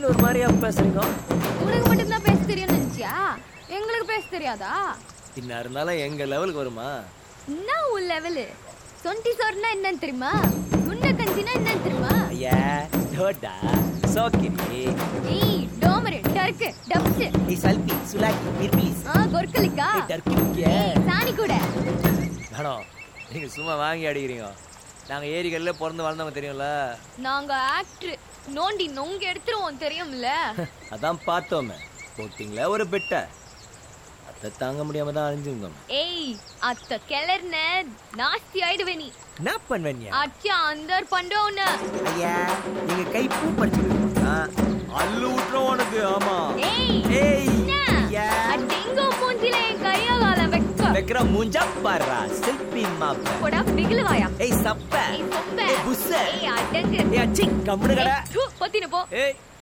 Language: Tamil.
திடீர்னு ஒரு மாதிரியா பேசுறீங்க உனக்கு மட்டும்தான் பேச தெரியும்னு நினைச்சியா எங்களுக்கு பேச தெரியாதா பின்ன இருந்தாலும் எங்க லெவலுக்கு வருமா என்ன உன் லெவலு சொண்டி சோறுனா என்னன்னு தெரியுமா சுண்ட கஞ்சினா என்னன்னு தெரியுமா ஐயா டோட்டா சோக்கிரி ஏய் டோமரு டர்க்கு டப்ஸ் ஏய் சல்பி சுலாக்கி மிர்பிலிஸ் ஆ கொர்க்கலிக்கா ஏய் டர்க்கி முக்கிய ஏய் சாணி கூட மேடம் நீங்க சும்மா வாங்கி அடிக்கிறீங்க நாங்க ஏரிகள்ல பிறந்து வாழ்ந்தவங்க தெரியும்ல நாங்க ஆக்டர் நோண்டி நொங்க எடுத்துருவோம் தெரியும்ல அதான் பார்த்தோமே போட்டிங்களா ஒரு பெட்ட அதை தாங்க முடியாம தான் அழிஞ்சுங்க ஏய் அத்த கிளர்ன நாஸ்தி ஆயிடுவே நீ என்ன பண்ணுவீங்க அச்சா அந்தர் பண்டோன்னு ஐயா நீங்க கை பூ படிச்சுருக்கீங்க அல்லு விட்டுரும் உனக்கு ஆமா ஏய் ஏய் என்ன ஐயா. அடெங்கோ மூஞ்சில என் கைய கால வைக்க வைக்கிற மூஞ்சா பாருடா செல்பி மாப்ப போடா பிகிலுவாயா ஏய் சப்ப ஏய் சொப்ப ஏய் புஸ்ஸ ஏய் அடங்கு ஏய் அச்சி கம்முனு கடை ஏய், தூ, பொத்தினு போ ஏய்